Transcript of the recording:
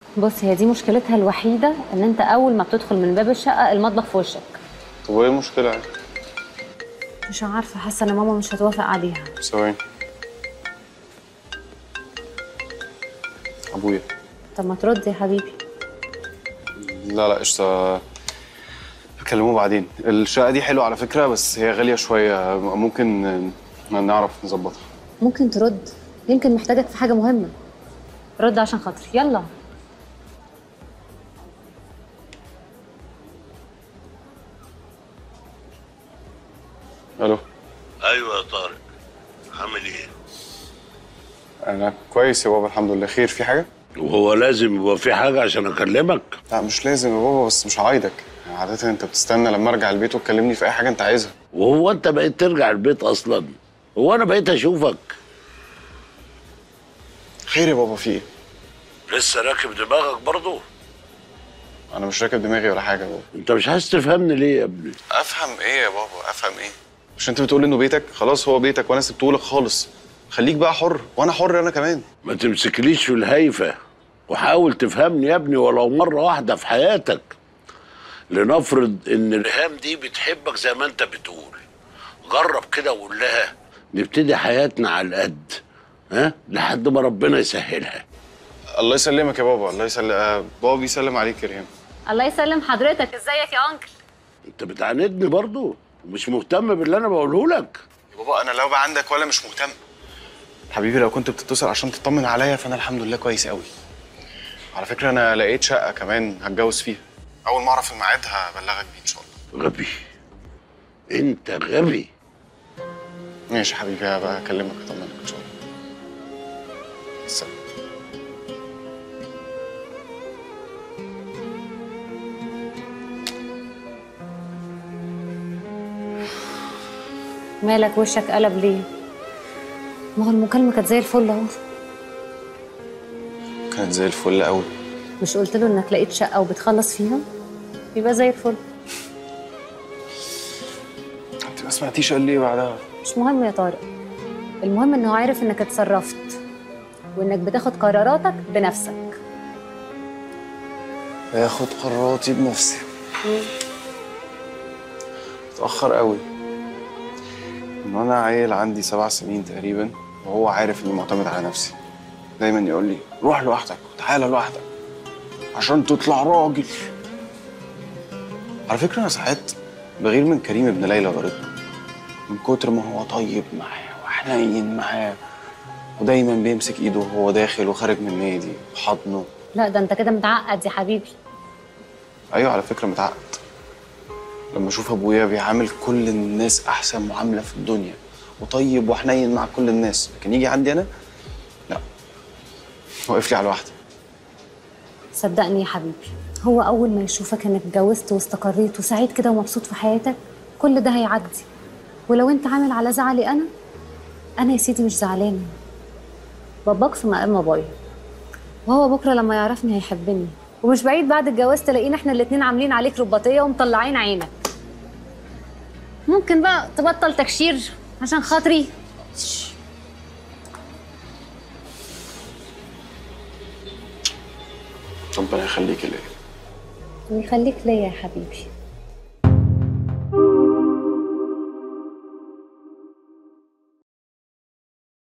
بص هي دي مشكلتها الوحيده ان انت اول ما بتدخل من باب الشقه المطبخ في وشك طب وايه المشكله يعني مش عارفه حاسه ان ماما مش هتوافق عليها ثواني ابويا طب ما ترد يا حبيبي لا لا قشطه هكلموه بعدين الشقه دي حلوه على فكره بس هي غاليه شويه ممكن نعرف نظبطها ممكن ترد يمكن محتاجك في حاجه مهمه رد عشان خاطري يلا الو ايوه يا طارق عامل ايه انا كويس يا بابا الحمد لله خير في حاجه وهو لازم يبقى في حاجه عشان اكلمك لا مش لازم يا بابا بس مش هعايدك يعني عاده انت بتستنى لما ارجع البيت وتكلمني في اي حاجه انت عايزها وهو انت بقيت ترجع البيت اصلا هو انا بقيت اشوفك خير يا بابا في ايه لسه راكب دماغك برضه انا مش راكب دماغي ولا حاجه يا بابا انت مش عايز تفهمني ليه يا ابني افهم ايه يا بابا افهم ايه مش انت بتقول انه بيتك خلاص هو بيتك وانا سبته لك خالص خليك بقى حر وانا حر انا كمان ما تمسكليش في الهايفه وحاول تفهمني يا ابني ولو مره واحده في حياتك لنفرض ان الهام دي بتحبك زي ما انت بتقول جرب كده وقول لها نبتدي حياتنا على القد ها لحد ما ربنا يسهلها الله يسلمك يا بابا الله يسلم آه، بابا بيسلم عليك يا ريم الله يسلم حضرتك ازيك يا انكل انت بتعاندني برضو ومش مهتم باللي انا بقوله لك يا بابا انا لو بقى عندك ولا مش مهتم حبيبي لو كنت بتتصل عشان تطمن عليا فانا الحمد لله كويس قوي على فكره انا لقيت شقه كمان هتجوز فيها اول ما اعرف الميعاد هبلغك بيه ان شاء الله غبي انت غبي ماشي يا حبيبي هبقى اكلمك اطمنك ان شاء الله السلام مالك وشك قلب ليه ما هو المكالمه كانت زي الفل اهو كانت زي الفل قوي مش قلت له انك لقيت شقه وبتخلص فيها يبقى زي الفل انت ما سمعتيش قال لي بعدها مش مهم يا طارق المهم انه عارف انك اتصرفت وانك بتاخد قراراتك بنفسك باخد قراراتي بنفسي متأخر قوي من وانا عيل عندي سبع سنين تقريبا وهو عارف اني معتمد على نفسي دايما يقول لي روح لوحدك وتعالى لوحدك عشان تطلع راجل على فكرة انا ساعات بغير من كريم ابن ليلى جارتنا من كتر ما هو طيب معاه وحنين معاه ودايما بيمسك ايده وهو داخل وخارج من النادي وحضنه لا ده انت كده متعقد يا حبيبي ايوه على فكره متعقد لما اشوف ابويا بيعامل كل الناس احسن معامله في الدنيا وطيب وحنين مع كل الناس لكن يجي عندي انا لا واقف لي على واحده صدقني يا حبيبي هو اول ما يشوفك انك اتجوزت واستقريت وسعيد كده ومبسوط في حياتك كل ده هيعدي ولو انت عامل على زعلي انا انا يا سيدي مش زعلانه باباك في مقام بابايا وهو بكره لما يعرفني هيحبني ومش بعيد بعد الجواز تلاقينا احنا الاتنين عاملين عليك رباطيه ومطلعين عينك ممكن بقى تبطل تكشير عشان خاطري ربنا يخليك ليا ويخليك ليا يا حبيبي